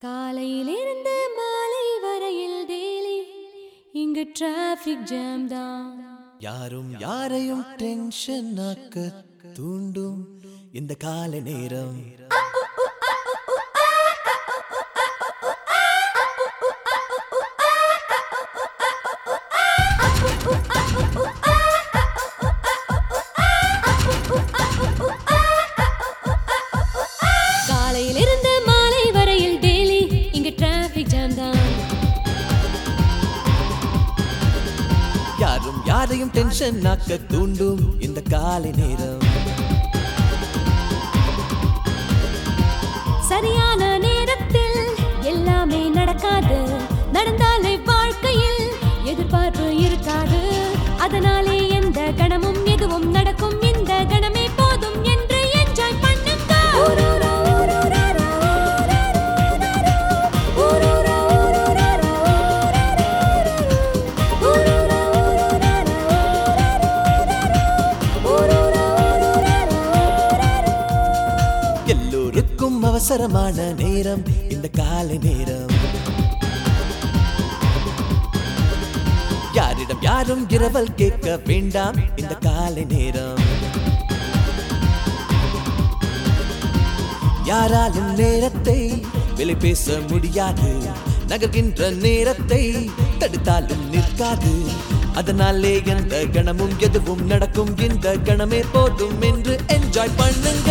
காலையிலிருந்து மாலை வரையில் டெய்லி இங்கு டிராஃபிக் ஜாம் தான் யாரும் யாரையும் டென்ஷன் ஆக்க தூண்டும் இந்த கால நேரம் காலையிலிருந்து மாலை வரையில் டெய்லி இங்கு டிராஃபிக் ஜாம் தான் யாரும் யாரையும் டென்ஷன் ஆக்க தூண்டும் இந்த காலை நேரம் சரியான நேரத்தில் எல்லாமே நடக்காது நடந்தாலே வாழ்க்கையில் எதிர்பார்ப்பு இருக்காது அதனாலே எந்த கணமும் எதுவும் நடக்கும் இந்த கணமே போதும் என்று என்ஜாய் பண்ணுங்க ஊரூரா, ஊரூராரா, ஊரூரா, ஊரூராரா, ஊரூரா, ஊரூராரா, ஊரூரா, ஊரூராரா. எல்லோருக்கும் அவசரமான நேரம் இந்த காலை நேரம் யாரிடம் யாரும் இரவல் கேட்க வேண்டாம் இந்த காலை நேரம் யாராலும் நேரத்தை விலை பேச முடியாது நகர்கின்ற நேரத்தை தடுத்தாலும் நிற்காது அதனாலே எந்த கணமும் எதுவும் நடக்கும் இந்த கணமே போதும் என்று என்ஜாய் பண்ணுங்க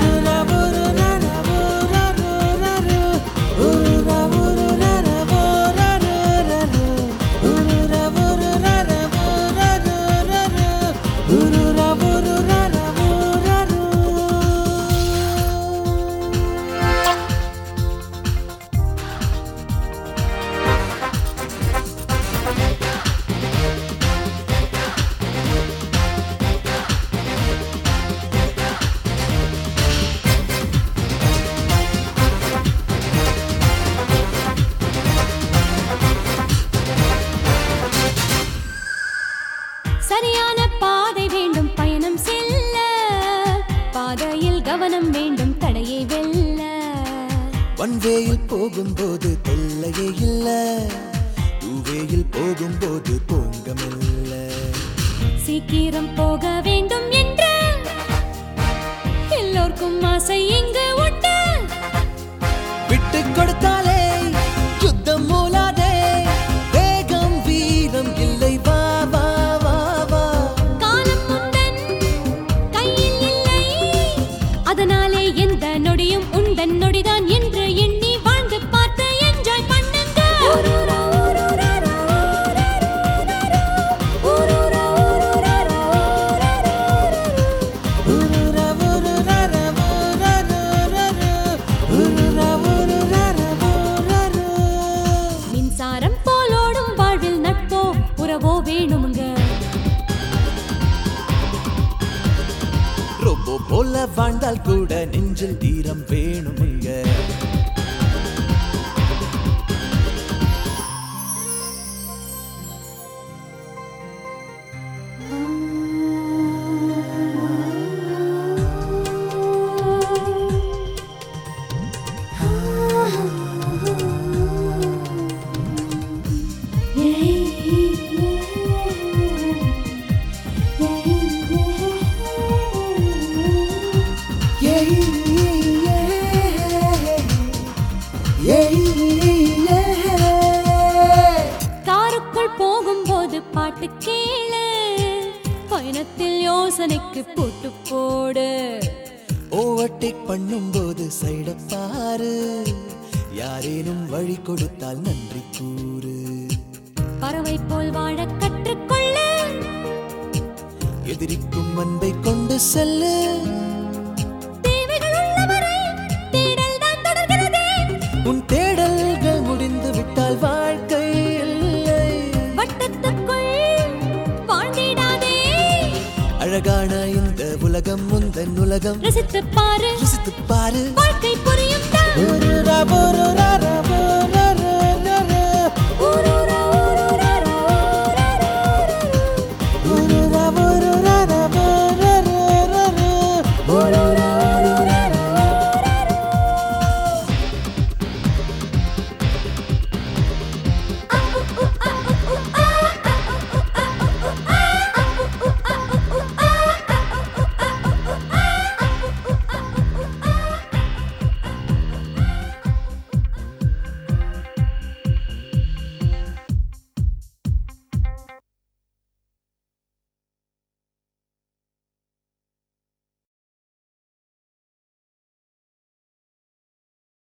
சரியான பாதை வேண்டும் பயணம் செல்ல பாதையில் கவனம் வேண்டும் தடையை வெல்ல வன்வேயில் போகும்போது தொல்லையே இல்ல டூவேயில் போகும்போது பொங்கமில்ல சீக்கிரம் போக வேண்டும் என்று எல்லோருக்கும் ஆசை இங்கு உண்டு விட்டு கொடுத்தாலே யுத்தம் மூலாதே வேகம் வீரம் இல்லை வா வா வா வா காலம் முந்தன் கையில் இல்லை அதனாலே எந்த நொடியும் உந்தன் நொடிதான் என்று எண்ணி வாழ்ந்து பார்த்து என்ஜாய் பண்ணுங்க ஊரூரா, ஊரூராரா, ஊரூரா, ஊரூராரா, மின்சாரம் போலோடும் வாழ்வில் நட்போ உறவோ வேணுமுங்க ரொம்ப போல வாழ்ந்தால் கூட நெஞ்சில் தீரம் வேணுமுங்க காருக்குள் போகும்போது பாட்டு கேளு பயணத்தில் யோசனைக்கு போட்டு போடு ஓவர்டேக் பண்ணும்போது சைட பாரு யாரேனும் வழி கொடுத்தால் நன்றி கூறு பறவை போல் வாழ கற்றுக்கொள்ளு எதிரிக்கும் அன்பை கொண்டு செல்லு தேவைகள் உள்ளவரை தேடல் தான் தொடர்கிறதே உன் தேடல்கள் முடிந்து விட்டால் வாழ்க்கை இல்லை வட்டத்துக்குள் வாழ்ந்திடாதே அழகான இந்த உலகம் முந்தன் உலகம் ரசித்து பாரு